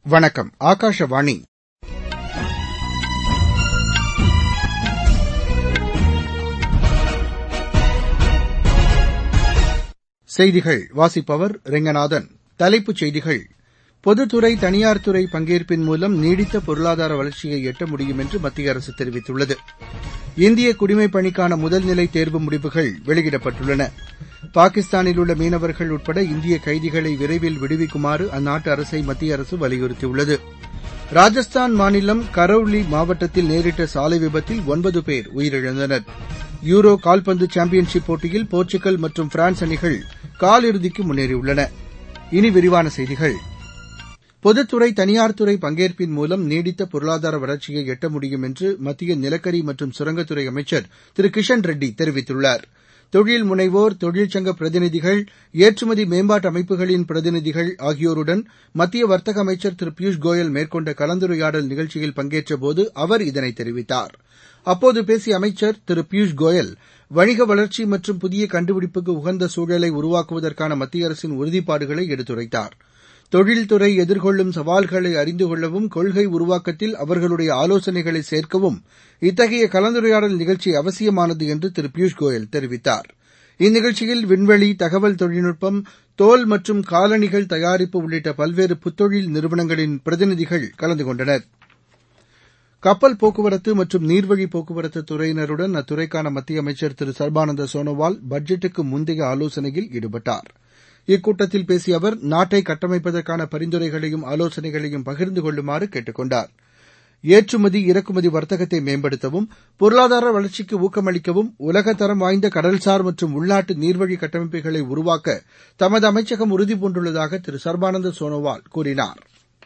வணக்கம் ஆகாஷவாணி செய்திகள் வாசிப்பவர் ரெங்கநாதன் தலைப்புச் செய்திகள் பொதுத்துறை தனியார் துறை பங்கேற்பின் மூலம் நீடித்த பொருளாதார வளர்ச்சியை எட்ட முடியும் என்று மத்திய அரசு தெரிவித்துள்ளது இந்திய குடிமைப் பணிக்கான முதல்நிலை தேர்வு முடிவுகள் வெளியிடப்பட்டுள்ளன பாகிஸ்தானில் உள்ள மீனவர்கள் உட்பட இந்திய கைதிகளை விரைவில் விடுவிக்குமாறு அந்நாட்டு அரசை மத்திய அரசு வலியுறுத்தியுள்ளது ராஜஸ்தான் மாநிலம் கரௌலி மாவட்டத்தில் நேரிட்ட சாலை விபத்தில் ஒன்பது பேர் உயிரிழந்தனர் யூரோ கால்பந்து சாம்பியன்ஷிப் போட்டியில் போர்ச்சுகல் மற்றும் பிரான்ஸ் அணிகள் காலிறுதிக்கு முன்னேறியுள்ளன இனி விரிவான செய்திகள் பொதுத்துறை தனியார் துறை பங்கேற்பின் மூலம் நீடித்த பொருளாதார வளர்ச்சியை எட்ட முடியும் என்று மத்திய நிலக்கரி மற்றும் சுரங்கத்துறை அமைச்சர் திரு கிஷன் ரெட்டி தெரிவித்துள்ளார் தொழில் முனைவோர் தொழிற்சங்க பிரதிநிதிகள் ஏற்றுமதி மேம்பாட்டு அமைப்புகளின் பிரதிநிதிகள் ஆகியோருடன் மத்திய வர்த்தக அமைச்சர் திரு பியூஷ் கோயல் மேற்கொண்ட கலந்துரையாடல் நிகழ்ச்சியில் பங்கேற்றபோது அவர் இதனை தெரிவித்தார் அப்போது பேசிய அமைச்சர் திரு பியூஷ் கோயல் வணிக வளர்ச்சி மற்றும் புதிய கண்டுபிடிப்புக்கு உகந்த சூழலை உருவாக்குவதற்கான மத்திய அரசின் உறுதிப்பாடுகளை எடுத்துரைத்தார் தொழில்துறை எதிர்கொள்ளும் சவால்களை அறிந்து கொள்ளவும் கொள்கை உருவாக்கத்தில் அவர்களுடைய ஆலோசனைகளை சேர்க்கவும் இத்தகைய கலந்துரையாடல் நிகழ்ச்சி அவசியமானது என்று திரு பியூஷ் கோயல் தெரிவித்தார் இந்நிகழ்ச்சியில் விண்வெளி தகவல் தொழில்நுட்பம் தோல் மற்றும் காலணிகள் தயாரிப்பு உள்ளிட்ட பல்வேறு புத்தொழில் நிறுவனங்களின் பிரதிநிதிகள் கலந்து கொண்டனர் கப்பல் போக்குவரத்து மற்றும் நீர்வழி போக்குவரத்து துறையினருடன் அத்துறைக்கான மத்திய அமைச்சர் திரு சர்பானந்த சோனோவால் பட்ஜெட்டுக்கு முந்தைய ஆலோசனையில் ஈடுபட்டார் இக்கூட்டத்தில் பேசிய அவர் நாட்டை கட்டமைப்பதற்கான பரிந்துரைகளையும் ஆலோசனைகளையும் பகிர்ந்து கொள்ளுமாறு கேட்டுக் கொண்டார் ஏற்றுமதி இறக்குமதி வர்த்தகத்தை மேம்படுத்தவும் பொருளாதார வளர்ச்சிக்கு ஊக்கமளிக்கவும் உலகத்தரம் வாய்ந்த கடல்சார் மற்றும் உள்நாட்டு நீர்வழி கட்டமைப்புகளை உருவாக்க தமது அமைச்சகம் உறுதிபூண்டுள்ளதாக திரு சர்பானந்த சோனோவால் கூறினார்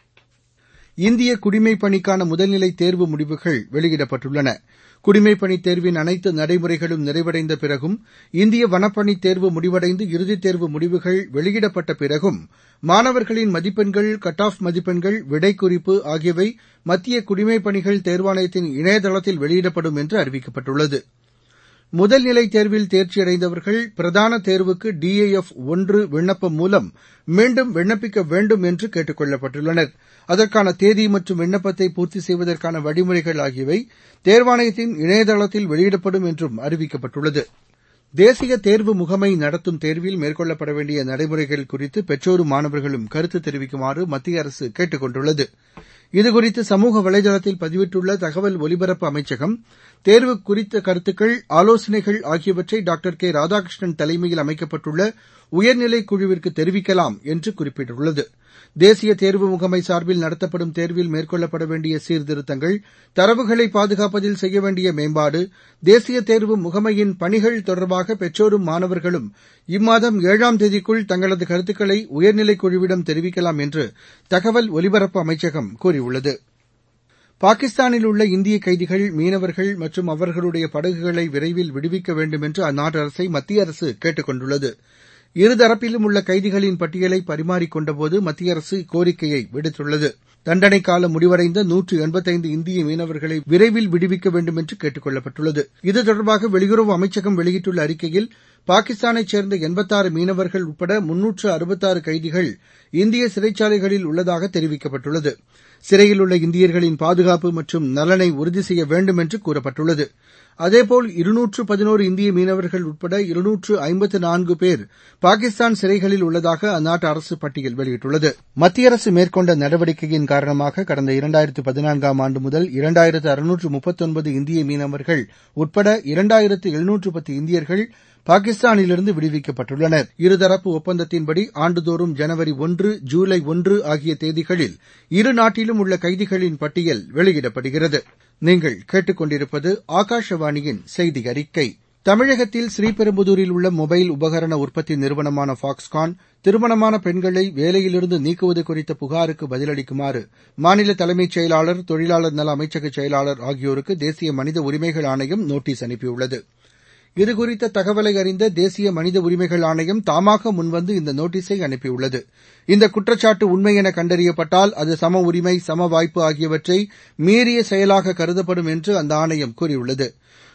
இந்திய குடிமைப் பணிக்கான முதல்நிலை தேர்வு முடிவுகள் வெளியிடப்பட்டுள்ளன குடிமைப் பணி தேர்வின் அனைத்து நடைமுறைகளும் நிறைவடைந்த பிறகும் இந்திய வனப்பணி தேர்வு முடிவடைந்து இறுதித் தேர்வு முடிவுகள் வெளியிடப்பட்ட பிறகும் மாணவர்களின் மதிப்பெண்கள் கட் ஆஃப் மதிப்பெண்கள் விடை குறிப்பு ஆகியவை மத்திய குடிமைப் பணிகள் தேர்வாணையத்தின் இணையதளத்தில் வெளியிடப்படும் என்று அறிவிக்கப்பட்டுள்ளது முதல்நிலை தேர்வில் தேர்ச்சியடைந்தவர்கள் பிரதான தேர்வுக்கு டிஏஎஃப் ஒன்று விண்ணப்பம் மூலம் மீண்டும் விண்ணப்பிக்க வேண்டும் என்று கேட்டுக் கொள்ளப்பட்டுள்ளனர் அதற்கான தேதி மற்றும் விண்ணப்பத்தை பூர்த்தி செய்வதற்கான வழிமுறைகள் ஆகியவை தேர்வாணையத்தின் இணையதளத்தில் வெளியிடப்படும் என்றும் அறிவிக்கப்பட்டுள்ளது தேசிய தேர்வு முகமை நடத்தும் தேர்வில் மேற்கொள்ளப்பட வேண்டிய நடைமுறைகள் குறித்து பெற்றோரும் மாணவர்களும் கருத்து தெரிவிக்குமாறு மத்திய அரசு கேட்டுக் கொண்டுள்ளது இதுகுறித்து சமூக வலைதளத்தில் பதிவிட்டுள்ள தகவல் ஒலிபரப்பு அமைச்சகம் தேர்வு குறித்த கருத்துக்கள் ஆலோசனைகள் ஆகியவற்றை டாக்டர் கே ராதாகிருஷ்ணன் தலைமையில் அமைக்கப்பட்டுள்ள உயர்நிலைக் குழுவிற்கு தெரிவிக்கலாம் என்று குறிப்பிட்டுள்ளது தேசிய தேர்வு முகமை சார்பில் நடத்தப்படும் தேர்வில் மேற்கொள்ளப்பட வேண்டிய சீர்திருத்தங்கள் தரவுகளை பாதுகாப்பதில் செய்ய வேண்டிய மேம்பாடு தேசிய தேர்வு முகமையின் பணிகள் தொடர்பாக பெற்றோரும் மாணவர்களும் இம்மாதம் ஏழாம் தேதிக்குள் தங்களது கருத்துக்களை உயர்நிலைக் குழுவிடம் தெரிவிக்கலாம் என்று தகவல் ஒலிபரப்பு அமைச்சகம் கூறியுள்ளது பாகிஸ்தானில் உள்ள இந்திய கைதிகள் மீனவர்கள் மற்றும் அவர்களுடைய படகுகளை விரைவில் விடுவிக்க வேண்டும் என்று அந்நாட்டு அரசை மத்திய அரசு கேட்டுக் கொண்டுள்ளது இருதரப்பிலும் உள்ள கைதிகளின் பட்டியலை பரிமாறிக் கொண்டபோது மத்திய அரசு இக்கோரிக்கையை விடுத்துள்ளது தண்டனை காலம் முடிவடைந்த நூற்று எண்பத்தைந்து இந்திய மீனவர்களை விரைவில் விடுவிக்க வேண்டும் என்று கேட்டுக் கொள்ளப்பட்டுள்ளது இது தொடர்பாக வெளியுறவு அமைச்சகம் வெளியிட்டுள்ள அறிக்கையில் பாகிஸ்தானைச் சேர்ந்த எண்பத்தாறு மீனவர்கள் உட்பட முன்னூற்று அறுபத்தாறு கைதிகள் இந்திய சிறைச்சாலைகளில் உள்ளதாக தெரிவிக்கப்பட்டுள்ளது சிறையில் உள்ள இந்தியர்களின் பாதுகாப்பு மற்றும் நலனை உறுதி செய்ய வேண்டும் என்று கூறப்பட்டுள்ளது அதேபோல் இருநூற்று பதினோரு இந்திய மீனவர்கள் உட்பட இருநூற்று ஐம்பத்து நான்கு பேர் பாகிஸ்தான் சிறைகளில் உள்ளதாக அந்நாட்டு அரசு பட்டியல் வெளியிட்டுள்ளது மத்திய அரசு மேற்கொண்ட நடவடிக்கையின் காரணமாக கடந்த இரண்டாயிரத்து பதினான்காம் ஆண்டு முதல் இரண்டாயிரத்து அறுநூற்று முப்பத்தொன்பது இந்திய மீனவர்கள் உட்பட இரண்டாயிரத்து எழுநூற்று பத்து இந்தியர்கள் பாகிஸ்தானிலிருந்து விடுவிக்கப்பட்டுள்ளனர் இருதரப்பு ஒப்பந்தத்தின்படி ஆண்டுதோறும் ஜனவரி ஒன்று ஜூலை ஒன்று ஆகிய தேதிகளில் இரு நாட்டிலும் உள்ள கைதிகளின் பட்டியல் வெளியிடப்படுகிறது நீங்கள் கேட்டுக்கொண்டிருப்பது ஆகாஷவாணியின் செய்தி அறிக்கை தமிழகத்தில் ஸ்ரீபெரும்புதூரில் உள்ள மொபைல் உபகரண உற்பத்தி நிறுவனமான ஃபாக்ஸ்கான் திருமணமான பெண்களை வேலையிலிருந்து நீக்குவது குறித்த புகாருக்கு பதிலளிக்குமாறு மாநில தலைமைச் செயலாளர் தொழிலாளர் நல அமைச்சக செயலாளர் ஆகியோருக்கு தேசிய மனித உரிமைகள் ஆணையம் நோட்டீஸ் அனுப்பியுள்ளது இதுகுறித்த தகவலை அறிந்த தேசிய மனித உரிமைகள் ஆணையம் தாமாக முன்வந்து இந்த நோட்டீஸை அனுப்பியுள்ளது இந்த குற்றச்சாட்டு உண்மை என கண்டறியப்பட்டால் அது சம உரிமை சம வாய்ப்பு ஆகியவற்றை மீறிய செயலாக கருதப்படும் என்று அந்த ஆணையம் கூறியுள்ளது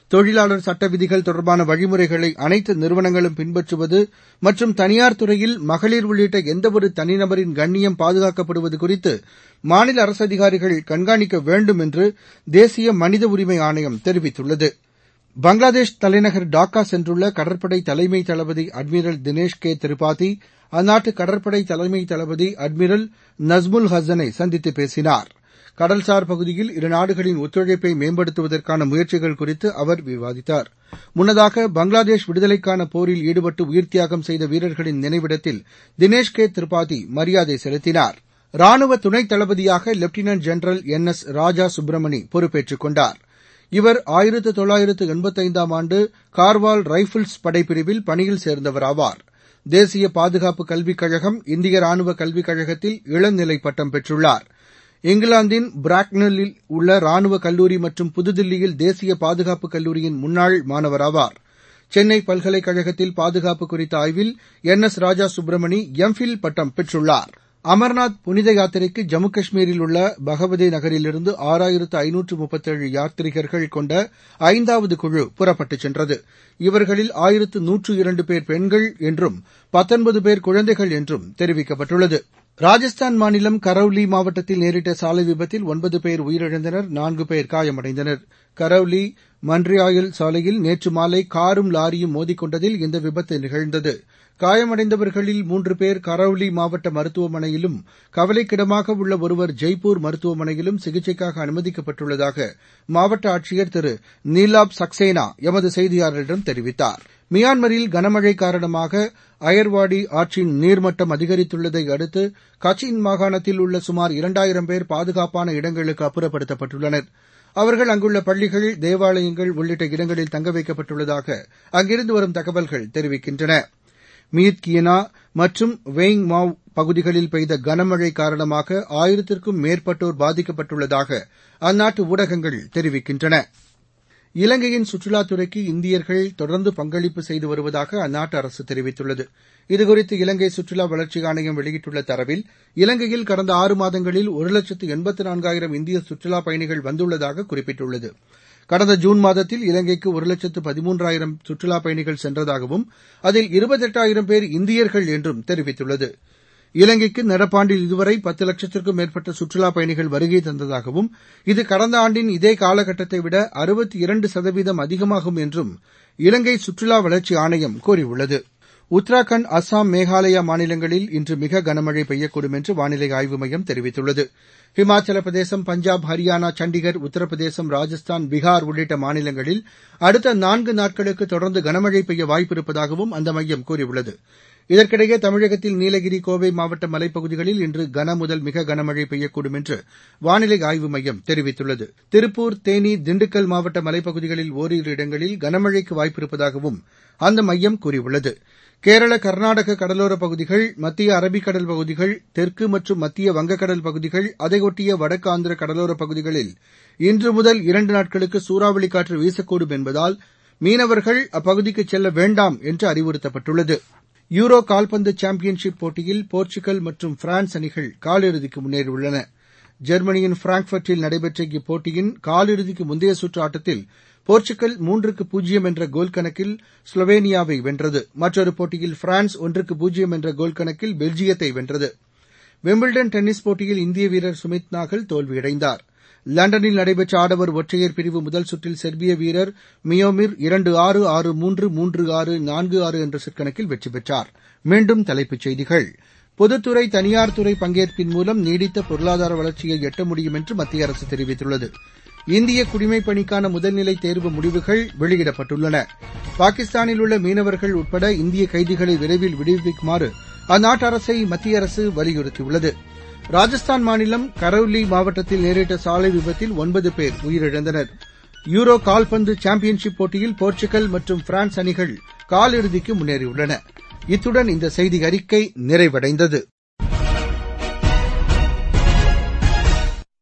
தொழிலாளர் சட்ட விதிகள் தொடர்பான வழிமுறைகளை அனைத்து நிறுவனங்களும் பின்பற்றுவது மற்றும் தனியார் துறையில் மகளிர் உள்ளிட்ட எந்தவொரு தனிநபரின் கண்ணியம் பாதுகாக்கப்படுவது குறித்து மாநில அரசு அதிகாரிகள் கண்காணிக்க வேண்டும் என்று தேசிய மனித உரிமை ஆணையம் தெரிவித்துள்ளது பங்களாதேஷ் தலைநகர் டாக்கா சென்றுள்ள கடற்படை தலைமை தளபதி அட்மிரல் தினேஷ் கே திரிபாதி அந்நாட்டு கடற்படை தலைமை தளபதி அட்மிரல் நஸ்முல் ஹசனை சந்தித்து பேசினார் கடல்சார் பகுதியில் இரு நாடுகளின் ஒத்துழைப்பை மேம்படுத்துவதற்கான முயற்சிகள் குறித்து அவர் விவாதித்தார் முன்னதாக பங்களாதேஷ் விடுதலைக்கான போரில் ஈடுபட்டு உயிர்த்தியாகம் செய்த வீரர்களின் நினைவிடத்தில் தினேஷ் கே திரிபாதி மரியாதை செலுத்தினார் ராணுவ துணைத் தளபதியாக lieutenant general N S Raja Subramani பொறுப்பேற்றுக் கொண்டார் இவர் ஆயிரத்து தொள்ளாயிரத்து எண்பத்தைந்தாம் ஆண்டு கார்வால் ரைபிள்ஸ் படைப்பிரிவில் பணியில் சேர்ந்தவர் ஆவார் தேசிய பாதுகாப்பு கல்விக் கழகம் இந்திய ராணுவ கல்விக் கழகத்தில் இளநிலை பட்டம் பெற்றுள்ளார் இங்கிலாந்தின் பிராக்னலில் உள்ள ராணுவ கல்லூரி மற்றும் புதுதில்லியில் தேசிய பாதுகாப்பு கல்லூரியின் முன்னாள் மாணவராவார் சென்னை பல்கலைக்கழகத்தில் பாதுகாப்பு குறித்த ஆய்வில் N S Raja Subramani MPhil பட்டம் பெற்றுள்ளார் அமர்நாத் புனித யாத்திரைக்கு ஜம்மு காஷ்மீரில் உள்ள பகவதே நகரிலிருந்து ஆறாயிரத்து ஐநூற்று முப்பத்தேழு யாத்ரீகர்கள் கொண்ட ஐந்தாவது குழு புறப்பட்டுச் சென்றது இவர்களில் ஆயிரத்து நூற்று இரண்டு பேர் பெண்கள் என்றும் பத்தொன்பது பேர் குழந்தைகள் என்றும் தெரிவிக்கப்பட்டுள்ளது ராஜஸ்தான் மாநிலம் கரௌலி மாவட்டத்தில் நேரிட்ட சாலை விபத்தில் ஒன்பது பேர் உயிரிழந்தனர் நான்கு பேர் காயமடைந்தனர் கரௌலி மன்ட்ரியாயல் சாலையில் நேற்று மாலை காரும் லாரியும் மோதிக்கொண்டதில் இந்த விபத்து நிகழ்ந்தது காயமடைந்தவர்களில் மூன்று பேர் கரௌலி மாவட்ட மருத்துவமனையிலும் கவலைக்கிடமாக உள்ள ஒருவர் ஜெய்ப்பூர் மருத்துவமனையிலும் சிகிச்சைக்காக அனுமதிக்கப்பட்டுள்ளதாக மாவட்ட ஆட்சியர் திரு நீலாப் சக்சேனா எமது செய்தியாளரிடம் தெரிவித்தார் மியான்மரில் கனமழை காரணமாக அயர்வாடி ஆற்றின் நீர்மட்டம் அதிகரித்துள்ளதை அடுத்து கச்சின் மாகாணத்தில் உள்ள சுமார் இரண்டாயிரம் பேர் பாதுகாப்பான இடங்களுக்கு அப்புறப்படுத்தப்பட்டுள்ளனர் அவர்கள் அங்குள்ள பள்ளிகள் தேவாலயங்கள் உள்ளிட்ட இடங்களில் தங்க வைக்கப்பட்டுள்ளதாக அங்கிருந்து வரும் தகவல்கள் தெரிவிக்கின்றன மீத் கியனா மற்றும் வெய்ங் மாவ் பகுதிகளில் பெய்த கனமழை காரணமாக ஆயிரத்திற்கும் மேற்பட்டோர் பாதிக்கப்பட்டுள்ளதாக அந்நாட்டு ஊடகங்கள் தெரிவிக்கின்றன இலங்கையின் சுற்றுலாத்துறைக்கு இந்தியர்கள் தொடர்ந்து பங்களிப்பு செய்து வருவதாக அந்நாட்டு அரசு தெரிவித்துள்ளது இதுகுறித்து இலங்கை சுற்றுலா வளர்ச்சி ஆணையம் வெளியிட்டுள்ள தரவில் இலங்கையில் கடந்த ஆறு மாதங்களில் ஒரு லட்சத்து எண்பத்து நான்காயிரம் இந்திய சுற்றுலாப் பயணிகள் வந்துள்ளதாக குறிப்பிட்டுள்ளது கடந்த ஜூன் மாதத்தில் இலங்கைக்கு ஒரு லட்சத்து பதிமூன்றாயிரம் சுற்றுலாப் பயணிகள் சென்றதாகவும் அதில் இருபத்தெட்டாயிரம் பேர் இந்தியர்கள் என்றும் தெரிவித்துள்ளது இலங்கைக்கு நடப்பாண்டில் இதுவரை பத்து லட்சத்திற்கும் மேற்பட்ட சுற்றுலாப் பயணிகள் வருகை தந்ததாகவும் இது கடந்த ஆண்டின் இதே காலகட்டத்தை விட அறுபத்தி இரண்டு சதவீதம் அதிகமாகும் என்றும் இலங்கை சுற்றுலா வளர்ச்சி ஆணையம் கூறியுள்ளது உத்தராகண்ட் அஸ்ஸாம் மேகாலயா மாநிலங்களில் இன்று மிக கனமழை பெய்யக்கூடும் என்று வானிலை ஆய்வு மையம் தெரிவித்துள்ளது ஹிமாச்சல பிரதேசம் பஞ்சாப் ஹரியானா சண்டிகர் உத்தரப்பிரதேசம் ராஜஸ்தான் பீகார் உள்ளிட்ட மாநிலங்களில் அடுத்த நான்கு நாட்களுக்கு தொடர்ந்து கனமழை பெய்ய வாய்ப்பிருப்பதாகவும் அந்த மையம் கூறியுள்ளது இதற்கிடையே தமிழகத்தில் நீலகிரி கோவை மாவட்ட மலைப்பகுதிகளில் இன்று கனமுதல் மிக கனமழை பெய்யக்கூடும் என்று வானிலை ஆய்வு மையம் தெரிவித்துள்ளது திருப்பூர் தேனி திண்டுக்கல் மாவட்ட மலைப்பகுதிகளில் ஓரிரு இடங்களில் கனமழைக்கு வாய்ப்பிருப்பதாகவும் அந்த மையம் கூறியுள்ளது கேரள கர்நாடக கடலோரப் பகுதிகள் மத்திய அரபிக்கடல் பகுதிகள் தெற்கு மற்றும் மத்திய வங்கக்கடல் பகுதிகள் அதையொட்டிய வடக்கு ஆந்திர கடலோரப் பகுதிகளில் இன்று முதல் இரண்டு நாட்களுக்கு சூறாவளி காற்று வீசக்கூடும் என்பதால் மீனவர்கள் அப்பகுதிக்கு செல்ல வேண்டாம் என்று அறிவுறுத்தப்பட்டுள்ளது யூரோ கால்பந்து சாம்பியன்ஷிப் போட்டியில் போர்ச்சுகல் மற்றும் பிரான்ஸ் அணிகள் காலிறுதிக்கு முன்னேறியுள்ளன ஜெர்மனியின் பிராங்க்பர்ட்டில் நடைபெற்ற இப்போட்டியின் காலிறுதிக்கு முந்தைய சுற்று ஆட்டத்தில் போர்ச்சுகல் மூன்றுக்கு பூஜ்ஜியம் என்ற கோல் கணக்கில் ஸ்லோவேனியாவை வென்றது மற்றொரு போட்டியில் பிரான்ஸ் ஒன்றுக்கு பூஜ்ஜியம் என்ற கோல் கணக்கில் பெல்ஜியத்தை வென்றது விம்பிள்டன் டென்னிஸ் போட்டியில் இந்திய வீரர் சுமித் நாகல் தோல்வியடைந்தார் லண்டனில் நடைபெற்ற ஆடவர் ஒற்றையர் பிரிவு முதல் சுற்றில் செர்பிய வீரர் மியோமிர் இரண்டு ஆறு ஆறு மூன்று மூன்று ஆறு நான்கு ஆறு என்ற செட் கணக்கில் வெற்றி பெற்றார் மீண்டும் தலைப்புச் செய்திகள் பொதுத்துறை தனியார் துறை பங்கேற்பின் மூலம் நீடித்த பொருளாதார வளர்ச்சியை எட்ட முடியும் என்று மத்திய அரசு தெரிவித்துள்ளது இந்திய குடிமைப் பணிக்கான முதல்நிலை தேர்வு முடிவுகள் வெளியிடப்பட்டுள்ளன பாகிஸ்தானில் உள்ள மீனவர்கள் உட்பட இந்திய கைதிகளை விரைவில் விடுவிக்குமாறு அந்நாட்டு அரசை மத்திய அரசு வலியுறுத்தியுள்ளது ராஜஸ்தான் மாநிலம் கரௌலி மாவட்டத்தில் நேரிட்ட சாலை விபத்தில் ஒன்பது பேர் உயிரிழந்தனர் யூரோ கால்பந்து சாம்பியன்ஷிப் போட்டியில் போர்ச்சுகல் மற்றும் பிரான்ஸ் அணிகள் காலிறுதிக்கு முன்னேறியுள்ளன இத்துடன் இந்த செய்தி அறிக்கை நிறைவடைந்தது